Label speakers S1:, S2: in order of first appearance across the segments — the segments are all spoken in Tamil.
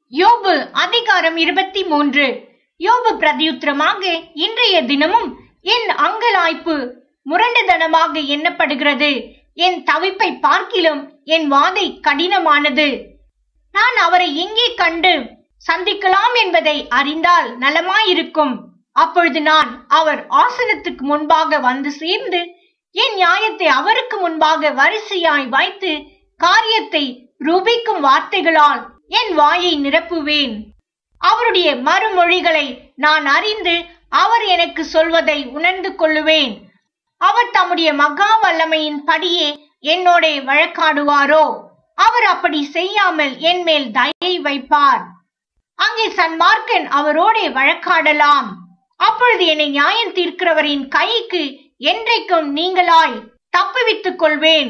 S1: யோபு அதிகாரம் இருபத்தி மூன்று யோபு பிரதியுத்தரமாக இன்றைய தினமும் என் அங்கலாய்ப்பு முரண்டுதனமாக எண்ணப்படுகிறது என் தவிப்பை பார்க்கிலும் என் வாதை கடினமானது நான் அவரை எங்கே கண்டு சந்திக்கலாம் என்பதை அறிந்தால் நலமாயிருக்கும் அப்பொழுது நான் அவர் ஆசனத்துக்கு முன்பாக வந்து சேர்ந்து என் நியாயத்தை அவருக்கு முன்பாக வரிசையாய் வைத்து காரியத்தை ரூபிக்கும் வார்த்தைகளால் என் வாயை நிரப்புவேன் அவருடைய மறுமொழிகளை நான் அறிந்து அவர் எனக்கு சொல்வதை உணர்ந்து கொள்ளுவேன் அவர் தம்முடைய மகா வல்லமையின் படியே என்னோட வழக்காடுவாரோ அவர் அப்படி செய்யாமல் என் மேல் தயை வைப்பார் அங்கே சன்மார்க்கன் அவரோட வழக்காடலாம் அப்பொழுது என்னை நியாயம் தீர்க்கிறவரின் கைக்கு என்றைக்கும் நீங்களாய் தப்புவித்துக் கொள்வேன்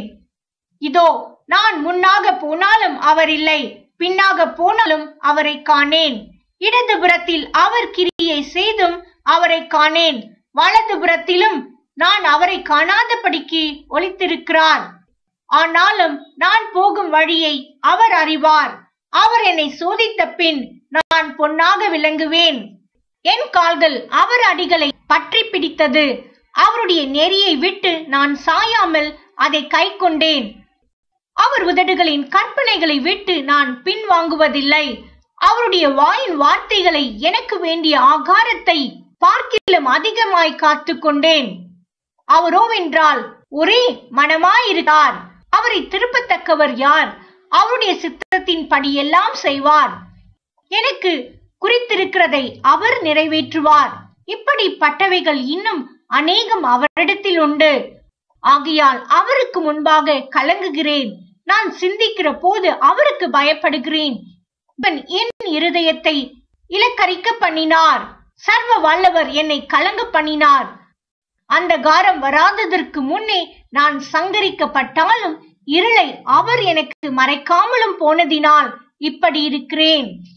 S1: இதோ நான் முன்னாக போனாலும் அவர் இல்லை பின்னாக போனாலும் அவரை காணேன் இடதுபுறத்தில் அவர் கிரியை செய்தும் அவரை காணேன் வலதுபுறத்திலும் நான் அவரை காணாதபடிக்கு ஒளித்திருக்கிறார் ஆனாலும் நான் போகும் வழியை அவர் அறிவார் அவர் என்னை சோதித்த பின் நான் பொன்னாக விளங்குவேன் என் கால்கள் அவர் அடிகளை பற்றி பிடித்தது அவருடைய நெறியை விட்டு நான் சாயாமல் அதை கை கொண்டேன் அவர் உதடுகளின் கற்பனைகளை விட்டு நான் பின்வாங்குவதில்லை அவருடைய வாயின் வார்த்தைகளை எனக்கு வேண்டிய ஆகாரத்தை பார்க்கிலும் அதிகமாய் காத்து கொண்டேன் அவரோவென்றால் ஒரே மனமாயிருக்கார் அவரை திருப்பத்தக்கவர் யார் அவருடைய சித்தத்தின் படியெல்லாம் செய்வார் எனக்கு குறித்திருக்கிறதை அவர் நிறைவேற்றுவார் இப்படிப்பட்டவைகள் இன்னும் அநேகம் அவரிடத்தில் உண்டு ஆகையால் அவருக்கு முன்பாக கலங்குகிறேன் நான் சிந்திக்கிற போது அவருக்கு பயப்படுகிறேன் இவன் என் இருதயத்தை இலக்கரிக்க பண்ணினார் சர்வ வல்லவர் என்னை கலங்க பண்ணினார் அந்த காரம் வராததற்கு முன்னே நான் சங்கரிக்கப்பட்டாலும் இருளை அவர் எனக்கு மறைக்காமலும் போனதினால் இப்படி இருக்கிறேன்